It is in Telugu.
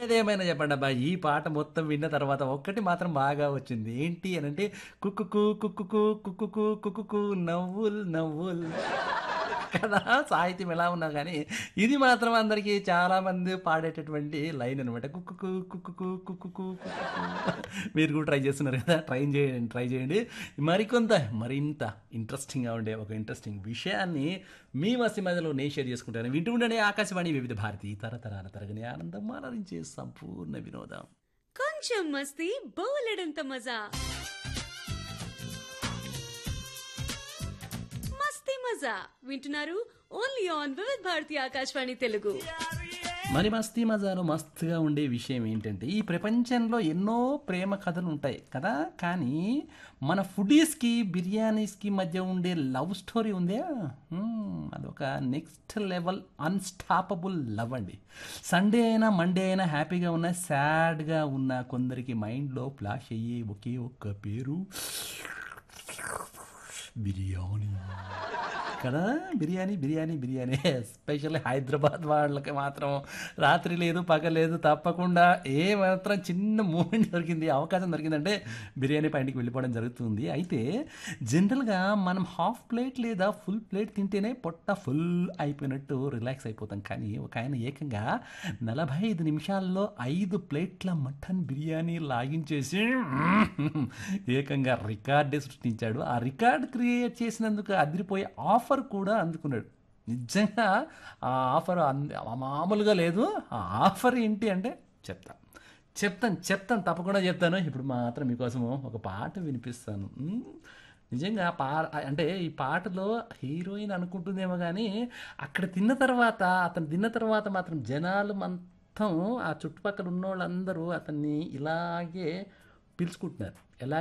ఏదేమైనా చెప్పండి అబ్బా ఈ పాట మొత్తం విన్న తర్వాత ఒక్కటి మాత్రం బాగా వచ్చింది ఏంటి అని అంటే కుక్కుకు కుక్కుకు కుక్కుకు కుక్కుకు నవ్వుల్ నవ్వుల్ కదా సాహిత్యం ఎలా ఉన్నా కానీ ఇది మాత్రం అందరికీ చాలా మంది పాడేటటువంటి లైన్ అనమాట కుక్కుకు కుక్కుకు కుక్కుకు కుక్కుకు మీరు కూడా ట్రై చేస్తున్నారు కదా ట్రై చేయండి ట్రై చేయండి మరికొంత మరింత ఇంట్రెస్టింగ్గా ఉండే ఒక ఇంట్రెస్టింగ్ విషయాన్ని మీ మసి మధ్యలో నేను షేర్ చేసుకుంటాను వింటూ ఉండండి ఆకాశవాణి వివిధ భారతి తరతరాల తరగని ఆనందం ఆనందించే సంపూర్ణ వినోదం కొంచెం మస్తీ బోలెడంత మజా మస్తీ మజా వింటున్నారు ఓన్లీ ఆన్ వివిధ్ భారతి ఆకాశవాణి తెలుగు మరి మస్తీ మజాలో మస్తుగా ఉండే విషయం ఏంటంటే ఈ ప్రపంచంలో ఎన్నో ప్రేమ కథలు ఉంటాయి కదా కానీ మన ఫుడీస్కి బిర్యానీస్కి మధ్య ఉండే లవ్ స్టోరీ ఉందే మ్మ్, అదొక నెక్స్ట్ లెవెల్ అన్స్టాపబుల్ లవ్ అండి సండే అయినా మండే అయినా హ్యాపీగా ఉన్న సాడ్గా ఉన్న కొందరికి మైండ్లో ఫ్లాష్ అయ్యే ఒకే ఒక్క పేరు బిర్యానీ కదా బిర్యానీ బిర్యానీ బిర్యానీ ఎస్పెషల్లీ హైదరాబాద్ వాళ్ళకి మాత్రం రాత్రి లేదు పగ లేదు తప్పకుండా ఏ మాత్రం చిన్న మూమెంట్ దొరికింది అవకాశం దొరికిందంటే బిర్యానీ పైనకి వెళ్ళిపోవడం జరుగుతుంది అయితే జనరల్గా మనం హాఫ్ ప్లేట్ లేదా ఫుల్ ప్లేట్ తింటేనే పొట్ట ఫుల్ అయిపోయినట్టు రిలాక్స్ అయిపోతాం కానీ ఒక ఆయన ఏకంగా నలభై ఐదు నిమిషాల్లో ఐదు ప్లేట్ల మటన్ బిర్యానీ లాగించేసి ఏకంగా రికార్డే సృష్టించాడు ఆ రికార్డ్ క్రియేట్ చేసినందుకు అదిరిపోయే ఆఫర్ కూడా అందుకున్నాడు నిజంగా ఆ ఆఫర్ అంద- మామూలుగా లేదు ఆ ఆఫర్ ఏంటి అంటే చెప్తా చెప్తాను చెప్తాను తప్పకుండా చెప్తాను ఇప్పుడు మాత్రం మీకోసము ఒక పాట వినిపిస్తాను ఉమ్, నిజంగా పా అంటే ఈ పాటలో హీరోయిన్ అనుకుంటుందేమో కానీ అక్కడ తిన్న తర్వాత అతను తిన్న తర్వాత మాత్రం జనాలు మొత్తం ఆ చుట్టుపక్కల ఉన్న వాళ్ళందరూ అతన్ని ఇలాగే పిలుచుకుంటున్నారు ఎలా